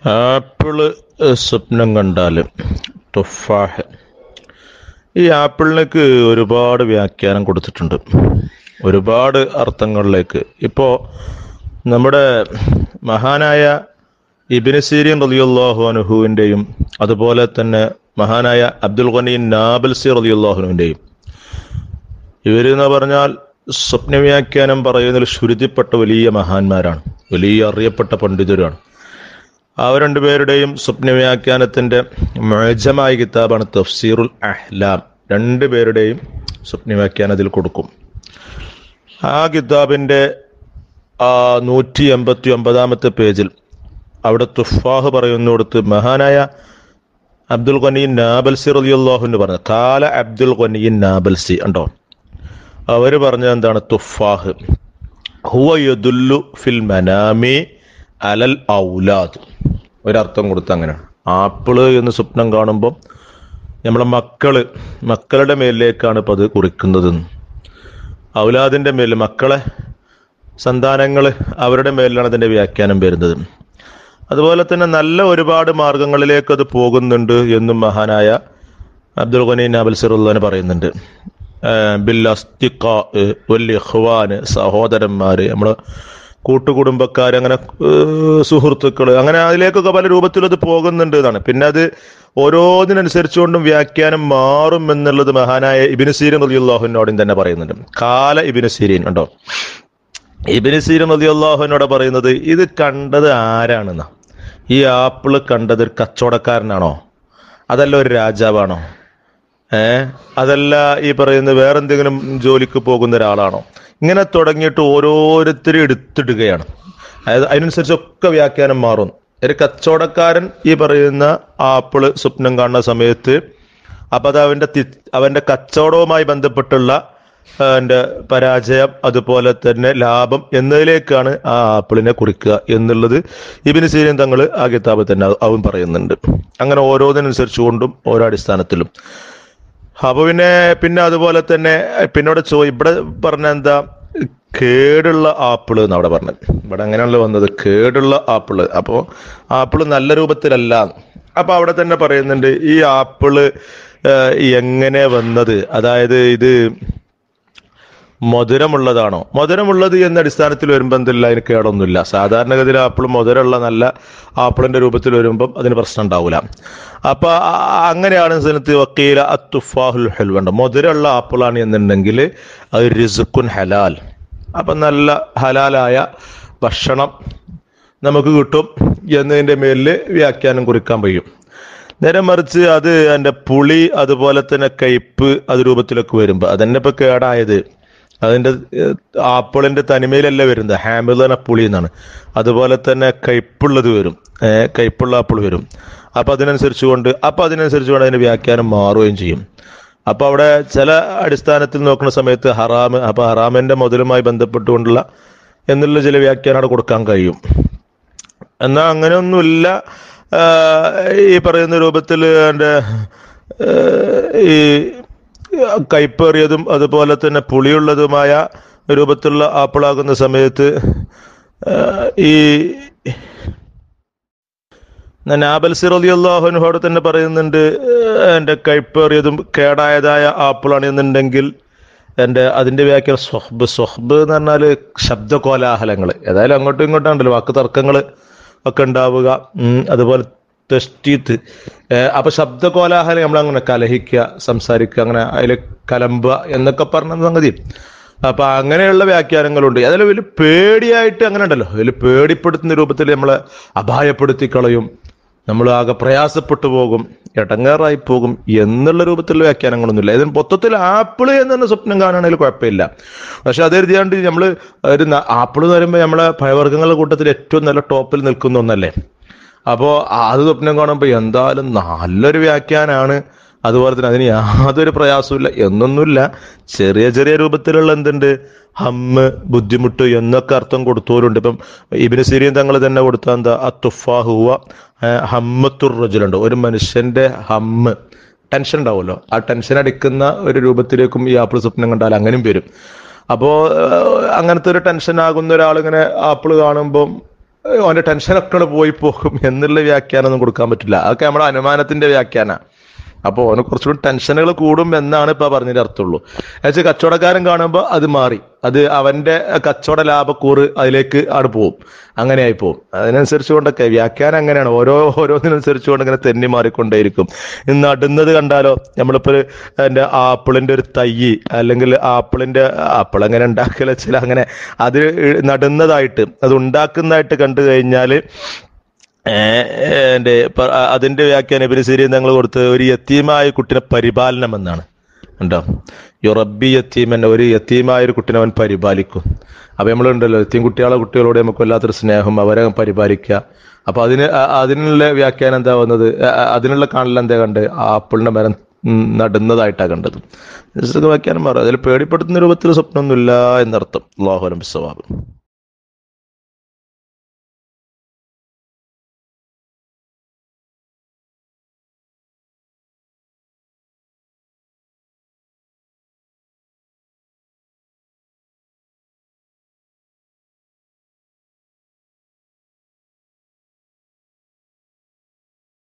apple സ്വപ്നം കണ്ടാൽ തുഫാഹ് ഈ ആപ്പിളിനേക്ക് ഒരുപാട് വ്യാഖ്യാനം കൊടുത്തിട്ടുണ്ട് ഒരുപാട് അർത്ഥങ്ങളിലേക്ക് ഇപ്പോൾ നമ്മുടെ മഹാനായ ഇബിന് സീരിയൻ റലിയുല്ലാഹു അനുഹുവിൻ്റെയും അതുപോലെ തന്നെ മഹാനായ അബ്ദുൽ ഖനീൻ നാബൽസി റലിയുല്ലാഹുവിൻ്റെയും ഇവരെന്ന് പറഞ്ഞാൽ സ്വപ്ന വ്യാഖ്യാനം പറയുന്നതിൽ ശ്രുതിപ്പെട്ട വലിയ മഹാന്മാരാണ് വലിയ അറിയപ്പെട്ട പണ്ഡിതരാണ് അവർ രണ്ടുപേരുടെയും സ്വപ്ന വ്യാഖ്യാനത്തിന്റെ മോജമായ കിതാബാണ് തഫ്സീറുൽ അഹ്ലാം രണ്ടുപേരുടെയും സ്വപ്ന വ്യാഖ്യാനത്തിൽ കൊടുക്കും ആ കിതാബിന്റെ ആ നൂറ്റി എൺപത്തി ഒമ്പതാമത്തെ പേജിൽ അവിടെ തുഫാഹ് പറയുന്നിടത്ത് മഹാനായ അബ്ദുൽ ഖനീൻ നാബൽസി റലിയുല്ലാഹുന്ന് പറഞ്ഞ കാല അബ്ദുൽ ഖനീൻ നാബൽസി ഉണ്ടോ അവര് പറഞ്ഞത് എന്താണ് തുഫാഹ് ഹുവ യദുല്ലു ഫിൽ മനാമി അലൽ ഔലാദ് ഒരർത്ഥം കൊടുത്ത അങ്ങനെ ആപ്പിള് എന്ന് സ്വപ്നം കാണുമ്പോൾ നമ്മളെ മക്കള് മക്കളുടെ മേലിലേക്കാണ് ഇപ്പം അത് കുറിക്കുന്നത് ഔലാദിന്റെ മേലിൽ മക്കളെ സന്താനങ്ങൾ അവരുടെ മേലിലാണ് അതിന്റെ വ്യാഖ്യാനം വരുന്നത് അതുപോലെ തന്നെ നല്ല ഒരുപാട് മാർഗങ്ങളിലേക്ക് അത് പോകുന്നുണ്ട് എന്നും മഹാനായ അബ്ദുൽ ഖനീൻ അബൽ സിറുല്ലാന് പറയുന്നുണ്ട് ബിൽ അസ്തിഖാ വൽ ഇഖ്വാന് സഹോദരന്മാര് നമ്മള് കൂട്ടുകുടുംബക്കാർ അങ്ങനെ സുഹൃത്തുക്കൾ അങ്ങനെ അതിലേക്കൊക്കെ പല രൂപത്തിലും അത് പോകുന്നുണ്ട് എന്നാണ് പിന്നെ അത് ഓരോന്നിനനുസരിച്ചുകൊണ്ടും വ്യാഖ്യാനം മാറും എന്നുള്ളത് മഹാനായ ഇബിന് സീരൻ റലിയുല്ലാഹുവിനോടും തന്നെ പറയുന്നുണ്ട് കാല ഇബിന് സീരീൻ ഉണ്ടോ ഇബിന് സീരൻ റലിയുല്ലാഹുവിനോട് പറയുന്നത് ഇത് കണ്ടത് ആരാണെന്ന ഈ ആപ്പിള് കണ്ടത് ഒരു കച്ചവടക്കാരനാണോ അതല്ല ഒരു രാജാവാണോ ഏ അതല്ല ഈ പറയുന്ന വേറെന്തെങ്കിലും ജോലിക്ക് പോകുന്ന ഒരാളാണോ ഇങ്ങനെ തുടങ്ങിയിട്ട് ഓരോരുത്തരും എടുത്തിടുകയാണ് അതായത് അതിനനുസരിച്ചൊക്കെ വ്യാഖ്യാനം മാറും ഒരു കച്ചവടക്കാരൻ ഈ പറയുന്ന ആപ്പിള് സ്വപ്നം കാണുന്ന സമയത്ത് അപ്പൊ അത് അവന്റെ അവന്റെ കച്ചവടവുമായി ബന്ധപ്പെട്ടുള്ള അവന്റെ പരാജയം അതുപോലെ തന്നെ ലാഭം എന്നതിലേക്കാണ് ആ ആപ്പിളിനെ കുറിക്കുക എന്നുള്ളത് ഇബിന് സീരിയൻ തങ്ങൾ ആ കിതാബ് തന്നെ അവൻ പറയുന്നുണ്ട് അങ്ങനെ ഓരോന്നിനനുസരിച്ചുകൊണ്ടും ഓരോ അടിസ്ഥാനത്തിലും അപ്പൊ പിന്നെ പിന്നെ അതുപോലെ തന്നെ പിന്നോട് ചോ ഇവിടെ പറഞ്ഞ എന്താ കേടുള്ള ആപ്പിള് എന്ന് അവിടെ പറഞ്ഞത് ഇവിടെ അങ്ങനെയാണല്ലോ വന്നത് കേടുള്ള ആപ്പിള് അപ്പോ ആപ്പിള് നല്ല രൂപത്തിലല്ല അപ്പൊ അവിടെ തന്നെ പറയുന്നുണ്ട് ഈ ആപ്പിള് എങ്ങനെ വന്നത് അതായത് ഇത് മധുരമുള്ളതാണോ മധുരമുള്ളത് എന്ന അടിസ്ഥാനത്തിൽ വരുമ്പോൾ എന്തില്ല അതിന് കേടൊന്നുമില്ല സാധാരണഗതിയിൽ ആപ്പിൾ മധുരമുള്ള നല്ല ആപ്പിളിന്റെ രൂപത്തിൽ വരുമ്പം അതിന് പ്രശ്നം ഉണ്ടാവില്ല അപ്പൊ അങ്ങനെയാണ് സ്ഥലത്ത് വക്കീല അത്തുഫാഹുൽ ഹൽവണ്ട മധുരമുള്ള ആപ്പിളാണ് എന്നുണ്ടെങ്കിൽ അത് റിസുക്കുൻ ഹലാൽ അപ്പൊ നല്ല ഹലാലായ ഭക്ഷണം നമുക്ക് കിട്ടും എന്നതിന്റെ മേലിൽ വ്യാഖ്യാനം കുറിക്കാൻ കഴിയും നേരെ മറിച്ച് അത് അതിന്റെ പുളി അതുപോലെ തന്നെ കയ്പ് അത് രൂപത്തിലൊക്കെ വരുമ്പോൾ അതന്നെ ഇപ്പൊ കേടായത് അതിന്റെ ആപ്പിളിന്റെ തനിമയിലല്ല വരുന്നത് ഹാമിൽ തന്നെ പുളി എന്നാണ് അതുപോലെ തന്നെ കയ്പുള്ളത് വരും ഏഹ് കയ്പുള്ള ആപ്പിൾ വരും അപ്പൊ അതിനനുസരിച്ച് കൊണ്ട് അപ്പൊ അതിനനുസരിച്ച് കൊണ്ട് അതിന്റെ വ്യാഖ്യാനം മാറുകയും ചെയ്യും അപ്പൊ അവിടെ ചില അടിസ്ഥാനത്തിൽ നോക്കുന്ന സമയത്ത് ഹറാമ് അപ്പൊ ഹറാമിന്റെ മുതലുമായി ബന്ധപ്പെട്ടുകൊണ്ടുള്ള എന്നുള്ള ചില വ്യാഖ്യാനം അവിടെ കൊടുക്കാൻ കഴിയും എന്നാൽ അങ്ങനെയൊന്നുമില്ല ഈ പറയുന്ന രൂപത്തിൽ എൻ്റെ ഈ കൈപ്പേറിയതും അതുപോലെ തന്നെ പുളിയുള്ളതുമായ രൂപത്തിലുള്ള ആപ്പിളാകുന്ന സമയത്ത് ഈ നാബൽ സിറലി അള്ളാഹുനോട് തന്നെ പറയുന്നുണ്ട് എൻ്റെ കൈപ്പേറിയതും കേടായതായ ആപ്പിളാണ് എന്നുണ്ടെങ്കിൽ എൻ്റെ അതിൻ്റെ വ്യാഖ്യാനം സ്വഹ്ബ് സ്വഹ്ബ് എന്ന് പറഞ്ഞാൽ ശബ്ദകോലാഹലങ്ങൾ ഏതായാലും അങ്ങോട്ടും ഇങ്ങോട്ടാണല്ലോ വാക്ക് തർക്കങ്ങൾ ഒക്കെ ഉണ്ടാവുക അതുപോലെ തെസ്റ്റീത്ത് അപ്പൊ ശബ്ദകോലാഹലം നമ്മൾ അങ്ങനെ കലഹിക്കുക സംസാരിക്കുക അങ്ങനെ അതിൽ കലമ്പുക എന്നൊക്കെ പറഞ്ഞ സംഗതി അപ്പൊ അങ്ങനെയുള്ള വ്യാഖ്യാനങ്ങളുണ്ട് അതിൽ വലിയ പേടിയായിട്ട് അങ്ങനെ ഉണ്ടല്ലോ വലിയ പേടിപ്പെടുത്തുന്ന രൂപത്തിൽ നമ്മളെ അപായപ്പെടുത്തി കളയും നമ്മൾ ആകെ പ്രയാസപ്പെട്ടു പോകും ഇടങ്ങേറായി പോകും എന്നുള്ള രൂപത്തിലുള്ള വ്യാഖ്യാനങ്ങളൊന്നുമില്ല ഇതിന് മൊത്തത്തിൽ ആപ്പിള് എന്ന് തന്നെ സ്വപ്നം കാണുകയാണെങ്കിൽ കുഴപ്പമില്ല പക്ഷെ അത് എഴുതിയാണ്ട് നമ്മൾ ഒരു ആപ്പിള് എന്ന് പറയുമ്പോൾ നമ്മളെ പഴവർഗ്ഗങ്ങളുടെ കൂട്ടത്തിൽ ഏറ്റവും നല്ല ടോപ്പിൽ നിൽക്കുന്ന ഒന്നല്ലേ അപ്പോ അത് സ്വപ്നം കാണുമ്പോൾ എന്തായാലും നല്ലൊരു വ്യാഖ്യാനാണ് അതുപോലെ തന്നെ അതിന് യാതൊരു പ്രയാസമില്ല എന്നൊന്നുമില്ല ചെറിയ ചെറിയ രൂപത്തിലുള്ള എന്തുണ്ട് ഹമ്മ് ബുദ്ധിമുട്ട് എന്നൊക്കെ അർത്ഥം കൊടുത്തവരുണ്ട് ഇപ്പം ഇബിന് സിരിയൻ തങ്ങൾ തന്നെ കൊടുത്ത എന്താ അത്തുഫാഹുവ ഹമ്മത്തുർ റജുലുണ്ട് ഒരു മനുഷ്യന്റെ ഹമ്മ് ടെൻഷൻ ഉണ്ടാവുമല്ലോ ആ ടെൻഷൻ അടിക്കുന്ന ഒരു രൂപത്തിലേക്കും ഈ ആപ്പിൾ സ്വപ്നം കണ്ടാൽ അങ്ങനെയും വരും അപ്പോ അങ്ങനത്തെ ഒരു ടെൻഷൻ ആകുന്ന ഒരാൾ ഇങ്ങനെ ആപ്പിൾ കാണുമ്പോൾ അവന്റെ ടെൻഷനൊക്കെ അങ്ങട് പോയി പോകും എന്നുള്ള വ്യാഖ്യാനമൊന്നും കൊടുക്കാൻ പറ്റില്ല അതൊക്കെ നമ്മുടെ അനുമാനത്തിന്റെ വ്യാഖ്യാന അപ്പോൾ അവന് കുറച്ചുകൂടി ടെൻഷനുകൾ കൂടും എന്നാണ് ഇപ്പൊ പറഞ്ഞതിന്റെ അർത്ഥമുള്ളൂ എന്നുവെച്ചാൽ കച്ചവടക്കാരൻ കാണുമ്പോൾ അത് മാറി അത് അവന്റെ കച്ചവട ലാഭക്കൂറ് അതിലേക്ക് ആണ് പോവും അങ്ങനെയായി പോവും അതിനനുസരിച്ച് കൊണ്ടൊക്കെ വ്യാഖ്യാനം അങ്ങനെയാണ് ഓരോ ഓരോന്നിനനുസരിച്ച് കൊണ്ട് ഇങ്ങനെ തെന്നി മാറിക്കൊണ്ടേയിരിക്കും ഇന്ന് നടുന്നത് കണ്ടാലോ നമ്മളിപ്പോ ഒരു എന്റെ ആപ്പിളിന്റെ ഒരു തൈ അല്ലെങ്കിൽ ആപ്പിളിന്റെ ആപ്പിൾ എങ്ങനെ ഉണ്ടാക്കല വെച്ചാൽ അങ്ങനെ അത് നടുന്നതായിട്ട് അത് ഉണ്ടാക്കുന്നതായിട്ട് കണ്ടു കഴിഞ്ഞാൽ എന്റെ അതിന്റെ വ്യാഖ്യാനം ഇവര് ശരി ഞങ്ങൾ കൊടുത്ത് ഒരു യത്തീമായ കുട്ടിനെ പരിപാലനം എന്നാണ് ഉണ്ടോ യുറബി യത്തീമൻ ഒരു യത്തീമായ ഒരു കുട്ടിനെ അവൻ പരിപാലിക്കും അപ്പൊ നമ്മളുണ്ടല്ലോ യത്തീം കുട്ടികളെ കുട്ടികളോട് നമുക്ക് വല്ലാത്തൊരു സ്നേഹം അവരെ പരിപാലിക്കുക അപ്പൊ അതിന് അതിനുള്ള വ്യാഖ്യാനം എന്താ വന്നത് അതിനുള്ള കാണൽ എന്താ കണ്ട് ആപ്പിളിന്റെ മരം നടുന്നതായിട്ടാണ് കണ്ടത് വ്യാഖ്യാനം മാറും അതിൽ പേടിപ്പെടുത്തുന്ന രൂപത്തിൽ സ്വപ്നമൊന്നുമില്ല എന്നർത്ഥം അള്ളാഹു അലം സവാബ്